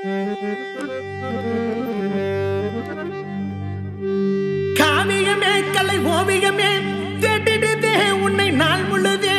காவியமே கலை ஓவியமே தேடிடுதே உன்னை நாள் முழுதே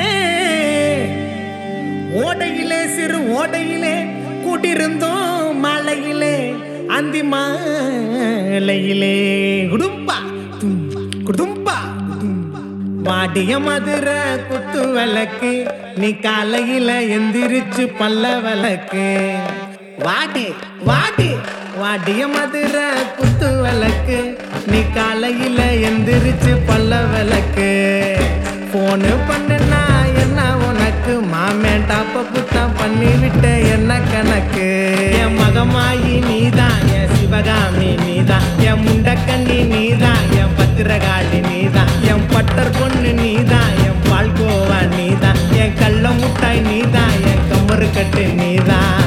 ஓடையிலே சிறு ஓடையிலே கூட்டிருந்தோம் மலையிலே அந்தி மாலையிலே குடும்பா தும், குடும்பா குடும். வாடிய மதுரை குத்து விளக்கு நீ காலையில எந்திரிச்சு பல்ல விளக்கு வாடி வாடி வாடிய மதுரை குத்து விளக்கு நீ காலையில எந்திரிச்சு பல்ல விளக்கு போனு பண்ணுனா என்ன உனக்கு மாமேன் டாப்ப புத்தம் பண்ணி விட்ட என்ன கணக்கு என் மகமாயி நீதான் என் சிவகாமி நீதான் என் முண்டக்கண்ணி நீதான் என் பத்திரகாளி நீதான் என் பட்டர் பொண்ணு நீதான் என் பால்கோவா நீதான் என் கள்ள முட்டாய் நீதான் என் கம்மரு கட்டு நீதான்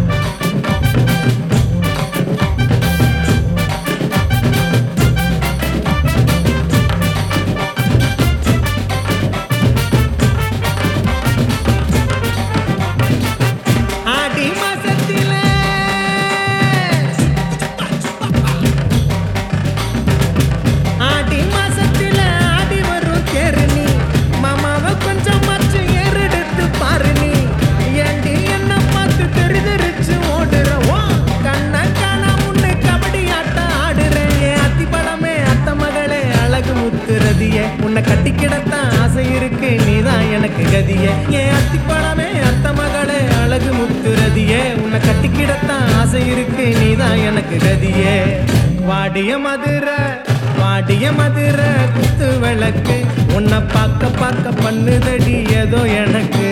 ஆடி மாசத்தில ஆடி மாசத்தில ஆடி வரும் தேரு நீ மாமாவை கொஞ்சம் மச்சு ஏறெடுத்து பாரு நீ ஏண்டி என்ன பார்த்து தெரிதறிச்சு ஓடுற ஓ கண்ண காண முன்ன கபடி ஆட்டம் ஆடுறேன் என் அத்தி படமே அத்த மகளே அழகு முத்துறதியே உன்னை கட்டி கிடத்தான் ஆசை இருக்கு நீதான் எனக்கு கதியே என் அத்தி படமே அத்த மகளே அழகு முத்துறதியே உன்னை கட்டி கிடத்தான் ஆசை இருக்கு நீதான் எனக்கு கதியே வாடிய மதுரை வாடிய மதுரை குத்து விளக்கு உன்னை பார்க்க பார்க்க பண்ணுதடி ஏதோ எனக்கு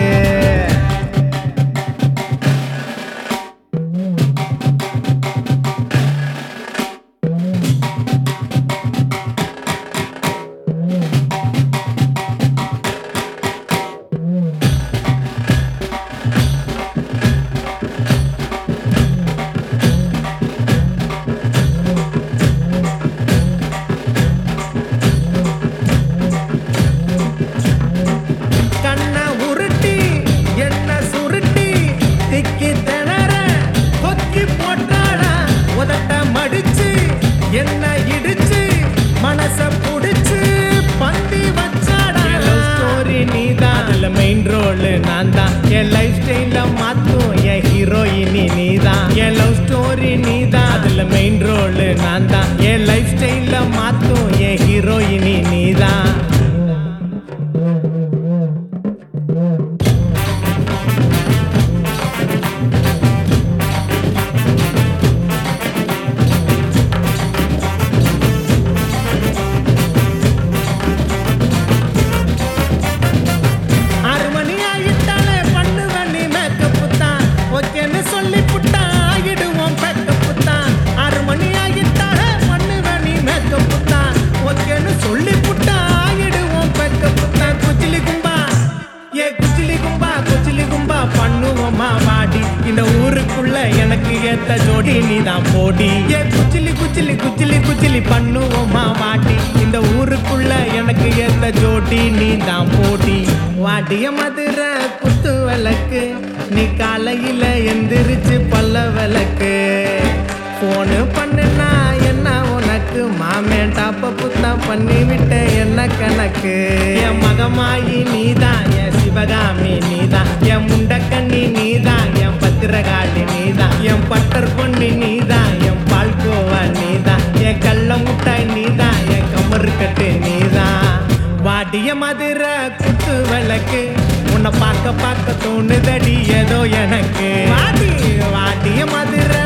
கண்ணை உருட்டி என்ன சுருட்டி திக்கி திணற கொக்கி போட்டாடா உதட்ட மடிச்சு என்ன இடிச்சு மனச புடிச்சு பந்தி வச்சாடா ஸ்டோரி நீதான் அதுல மெயின் ரோல் நான் தான் என் லைஃப் ஸ்டைல மாத்தும் என் ஹீரோயினி நீதான் என் லவ் ஸ்டோரி நீதான் அதுல மெயின் ரோல் நான் தான் என் லைஃப் ஸ்டைல மாத்தும் என் ஹீரோயினி நீதான் ஆறு மணி ஆகிட்டாலே பண்ணுவ நீ மேக்கப் தான் ஓகேன்னு சொல்லி புட்டா ஆகிடுவோம் பேக்கப் தான் ஆறு மணி ஆகிட்டாலே பண்ணுவ நீ மேக்கப் தான் ஓகேன்னு சொல்லி புட்டா ஆகிடுவோம் பேக்கப் தான் குச்சிலி கும்பா ஏ குச்சிலி கும்பா குச்சிலி கும்பா பண்ணுவோமா வாடி இந்த ஊருக்குள்ள எனக்கு ஏத்த ஜோடி நீ தான் போடி ஏ குச்சிலி குச்சிலி குச்சிலி குச்சிலி பண்ணுவோமா வாடி இந்த ஊருக்குள்ள எனக்கு ஏத்த ஜோடி நீ தான் போடி வாடிய மதுரை குத்து விளக்கு நீ காலையில எந்திரிச்சு பல்ல விளக்கு போனு பண்ணுனா என்ன உனக்கு மாமேன் டாப்ப புத்தா பண்ணி விட்ட என்ன கணக்கு என் மகமாயி நீதான் என் சிவகாமி நீதான் என் முண்டக்கண்ணி நீதான் என் பத்திரகாளி நீதான் என் பட்டர் பொண்ணு நீதான் என் பால்கோவா நீதான் என் கள்ள முட்டாய் நீதான் என் கமரு கட்டு நீதான் வாடிய மதுரை குத்து விளக்கு உன்னை பார்க்க பார்க்க தோணுதடி ஏதோ எனக்கு வாடி வாடிய மதுரை